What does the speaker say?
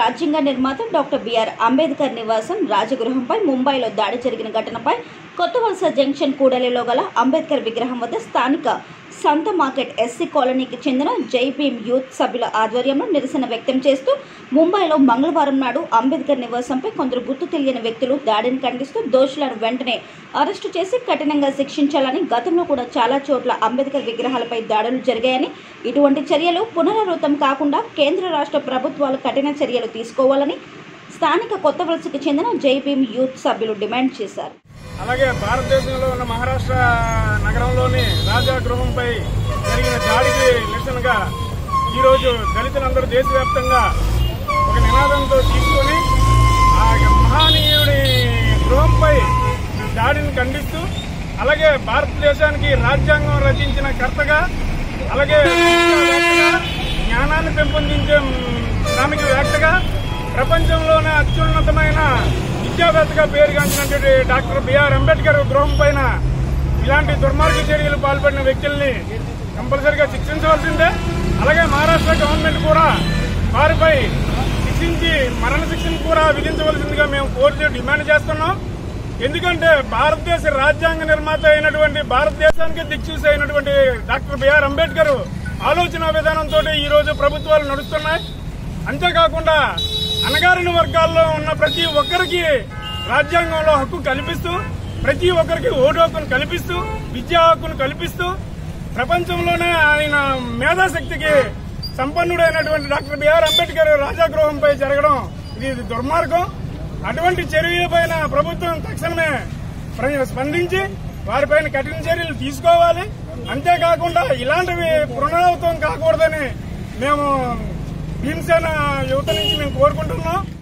రాజ్యాంగ నిర్మాత doctor B R Ambedkar నివాసం రాజగృహంపై ముంబైలో దాడి జరిగిన ఘటనపై కొత్త వలస జంక్షన్ కూడలిలో గల అంబేద్కర్ విగ్రహం వద్ద స్థానిక సంత మార్కెట్ ఎస్సీ కాలనీకి చెందిన జై భీమ్ యూత్ సభ్యుల ఆధ్వర్యంలో నిరసన వ్యక్తం చేస్తూ ముంబైలో మంగళవారం నాడు అంబేద్కర్ నివాసంపై కొందరు గుర్తు తెలియని వ్యక్తులు దాడిని ఖండిస్తూ దోషులను వెంటనే అరెస్టు చేసి కఠినంగా శిక్షించాలని గతంలో కూడా చాలా చోట్ల అంబేద్కర్ విగ్రహాలపై దాడులు జరిగాయని ఇటువంటి చర్యలు పునరావృతం కాకుండా కేంద్ర రాష్ట్ర ప్రభుత్వాలు కఠిన చర్యలు తీసుకోవాలని స్థానిక కొత్త వలసకు చెందిన జై భీమ్ యూత్ సభ్యులు డిమాండ్ చేశారు అలాగే భారతదేశంలో ఉన్న మహారాష్ట్ర నగరంలోని రాజా గృహంపై జరిగిన దాడికి నిరసనగా ఈరోజు దళితులందరూ దేశవ్యాప్తంగా ఒక నినాదంతో తీసుకొని ఆ మహానీయుడి గృహంపై దాడిని ఖండిస్తూ అలాగే భారతదేశానికి రాజ్యాంగం రచించిన కర్తగా అలాగే విద్యావేత్తగా, జ్ఞానాన్ని పెంపొందించే శ్రామికవేత్తగా ప్రపంచంలోనే అత్యున్నతమైన విద్యావేత్తగా పేరుగాంచినటువంటి డాక్టర్ బిఆర్ అంబేద్కర్ గృహం పైన ఇలాంటి దుర్మార్గ చర్యలు పాల్పడిన వ్యక్తుల్ని కంపల్సరిగా శిక్షించవలసిందే అలాగే మహారాష్ట్ర గవర్నమెంట్ కూడా వారిపై శిక్షించి మరణ శిక్షను కూడా విధించవలసిందిగా మేము కోరుతూ డిమాండ్ చేస్తున్నాం ఎందుకంటే భారతదేశ రాజ్యాంగ నిర్మాత అయినటువంటి భారతదేశానికి దిక్సూసి అయినటువంటి డాక్టర్ బిఆర్ అంబేద్కర్ ఆలోచన విధానంతో ఈ రోజు ప్రభుత్వాలు నడుస్తున్నాయి అంతేకాకుండా అణగారిన వర్గాల్లో ఉన్న ప్రతి ఒక్కరికి రాజ్యాంగంలో హక్కు కల్పిస్తూ ప్రతి ఒక్కరికి ఓటు హక్కును కల్పిస్తూ విద్యా హక్కును కల్పిస్తూ ప్రపంచంలోనే ఆయన మేధాశక్తికి సంపన్నుడైనటువంటి డాక్టర్ బిఆర్ అంబేద్కర్ రాజాగృహంపై జరగడం ఇది దుర్మార్గం అటువంటి చర్యలపైన ప్రభుత్వం తక్షణమే ప్ర- స్పందించి వారిపైన కఠిన చర్యలు తీసుకోవాలి అంతేకాకుండా ఇలాంటివి పునరావృతం కాకూడదని మేము భీమసేన యువత నుంచి మేము కోరుకుంటున్నాం